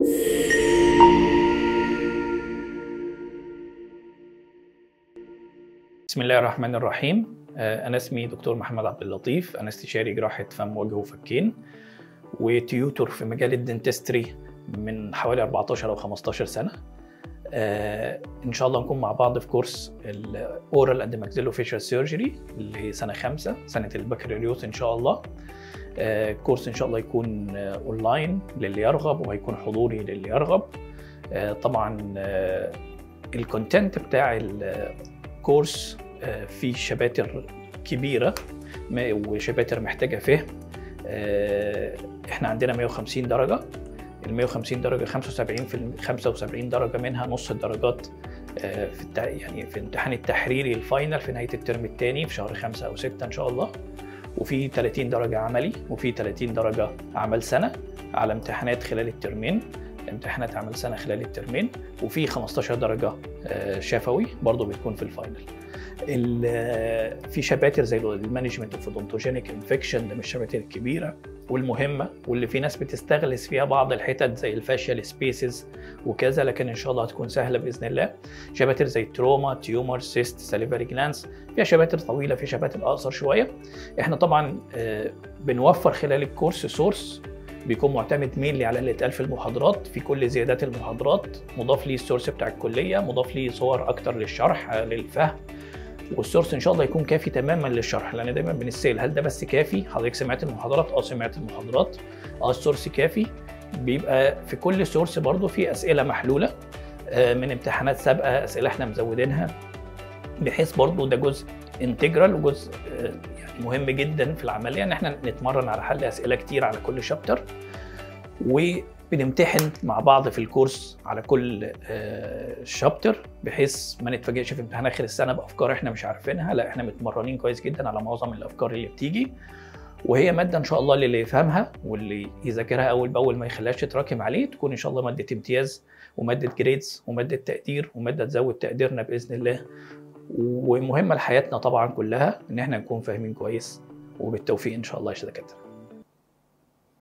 بسم الله الرحمن الرحيم آه، أنا اسمي دكتور محمد عبد اللطيف أنا استشاري جراحة فم وجه وفكين وتيوتور في مجال الدنتستري من حوالي 14 أو 15 سنة آه، إن شاء الله نكون مع بعض في كورس الأورال أند ماكسيلو فيشال سيرجري اللي هي سنة خمسة سنة البكالوريوس إن شاء الله آه، كورس إن شاء الله يكون آه، أونلاين للي يرغب وهيكون حضوري للي يرغب آه، طبعا آه، الكونتنت بتاع الكورس آه، فيه شباتر كبيرة ما- وشباتر محتاجة فهم آه، احنا عندنا 150 درجة ال 150 درجة 75 في الم- 75 درجة منها نص الدرجات آه، في التع... يعني في امتحان التحريري الفاينل في نهاية الترم الثاني في شهر 5 أو 6 إن شاء الله وفي 30 درجة عملي وفي 30 درجة عمل سنة على امتحانات خلال الترمين امتحانات عمل سنة خلال الترمين وفي 15 درجة آه، شفوي برضه بتكون في الفاينل ال- في شباتر زي المانجمنت اوف اودونتوجينيك انفكشن ده من الشباتر الكبيره والمهمه واللي في ناس بتستغلس فيها بعض الحتت زي الفاشيال سبيسز وكذا لكن ان شاء الله هتكون سهله باذن الله شباتر زي تروما تيومر سيست ساليفري جلانس فيها شباتر طويله في شباتر اقصر شويه احنا طبعا آه، بنوفر خلال الكورس سورس بيكون معتمد مينلي على اللي اتقال في المحاضرات في كل زيادات المحاضرات مضاف ليه السورس بتاع الكليه مضاف ليه صور اكتر للشرح آه، للفهم والسورس ان شاء الله يكون كافي تماما للشرح لان دايما بنسال هل ده بس كافي حضرتك سمعت المحاضرات اه سمعت المحاضرات اه السورس كافي بيبقى في كل سورس برضو في اسئله محلوله آه، من امتحانات سابقه اسئله احنا مزودينها بحيث برضو ده جزء انتجرال وجزء آه، يعني مهم جدا في العمليه ان احنا نتمرن على حل اسئله كتير على كل شابتر وبنمتحن مع بعض في الكورس على كل شابتر بحيث ما نتفاجئش في امتحان اخر السنه بافكار احنا مش عارفينها لا احنا متمرنين كويس جدا على معظم الافكار اللي بتيجي وهي ماده ان شاء الله للي يفهمها واللي يذاكرها اول باول ما يخليهاش تتراكم عليه تكون ان شاء الله ماده امتياز وماده جريدز وماده تقدير وماده تزود تقديرنا باذن الله ومهمه لحياتنا طبعا كلها ان احنا نكون فاهمين كويس وبالتوفيق ان شاء الله يا دكاتره